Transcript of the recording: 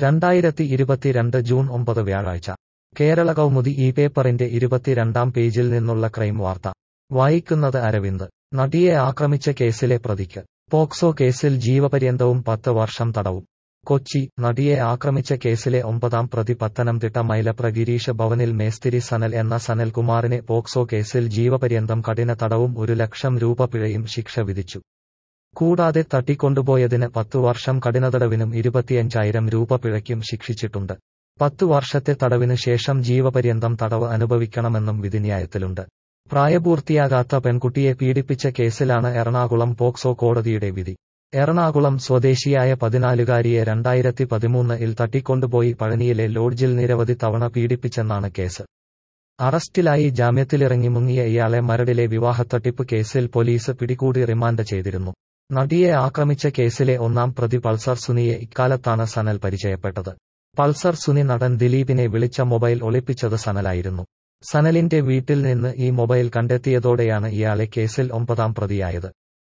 രണ്ടായിരത്തി ഇരുപത്തിരണ്ട് ജൂൺ ഒമ്പത് വ്യാഴാഴ്ച കേരള കൗമുദി ഈ പേപ്പറിന്റെ ഇരുപത്തിരണ്ടാം പേജിൽ നിന്നുള്ള ക്രൈം വാർത്ത വായിക്കുന്നത് അരവിന്ദ് നടിയെ ആക്രമിച്ച കേസിലെ പ്രതിക്ക് പോക്സോ കേസിൽ ജീവപര്യന്തവും പത്ത് വർഷം തടവും കൊച്ചി നടിയെ ആക്രമിച്ച കേസിലെ ഒമ്പതാം പ്രതി പത്തനംതിട്ട മൈലപ്ര ഗിരീഷ് ഭവനിൽ മേസ്തിരി സനൽ എന്ന സനൽകുമാറിനെ പോക്സോ കേസിൽ ജീവപര്യന്തം കഠിന തടവും ഒരു ലക്ഷം രൂപ പിഴയും ശിക്ഷ വിധിച്ചു കൂടാതെ തട്ടിക്കൊണ്ടുപോയതിന് പത്തു വർഷം കഠിനതടവിനും ഇരുപത്തിയഞ്ചായിരം രൂപ പിഴയ്ക്കും ശിക്ഷിച്ചിട്ടുണ്ട് പത്തു വർഷത്തെ തടവിനു ശേഷം ജീവപര്യന്തം തടവ് അനുഭവിക്കണമെന്നും വിധിന്യായത്തിലുണ്ട് പ്രായപൂർത്തിയാകാത്ത പെൺകുട്ടിയെ പീഡിപ്പിച്ച കേസിലാണ് എറണാകുളം പോക്സോ കോടതിയുടെ വിധി എറണാകുളം സ്വദേശിയായ പതിനാലുകാരിയെ രണ്ടായിരത്തി പതിമൂന്നിൽ തട്ടിക്കൊണ്ടുപോയി പഴനിയിലെ ലോഡ്ജിൽ നിരവധി തവണ പീഡിപ്പിച്ചെന്നാണ് കേസ് അറസ്റ്റിലായി ജാമ്യത്തിലിറങ്ങി മുങ്ങിയ ഇയാളെ മരടിലെ വിവാഹത്തട്ടിപ്പ് കേസിൽ പോലീസ് പിടികൂടി റിമാൻഡ് ചെയ്തിരുന്നു നടിയെ ആക്രമിച്ച കേസിലെ ഒന്നാം പ്രതി പൾസർ സുനിയെ ഇക്കാലത്താണ് സനൽ പരിചയപ്പെട്ടത് പൾസർ സുനി നടൻ ദിലീപിനെ വിളിച്ച മൊബൈൽ ഒളിപ്പിച്ചത് സനലായിരുന്നു സനലിന്റെ വീട്ടിൽ നിന്ന് ഈ മൊബൈൽ കണ്ടെത്തിയതോടെയാണ് ഇയാളെ കേസിൽ ഒമ്പതാം പ്രതിയായത്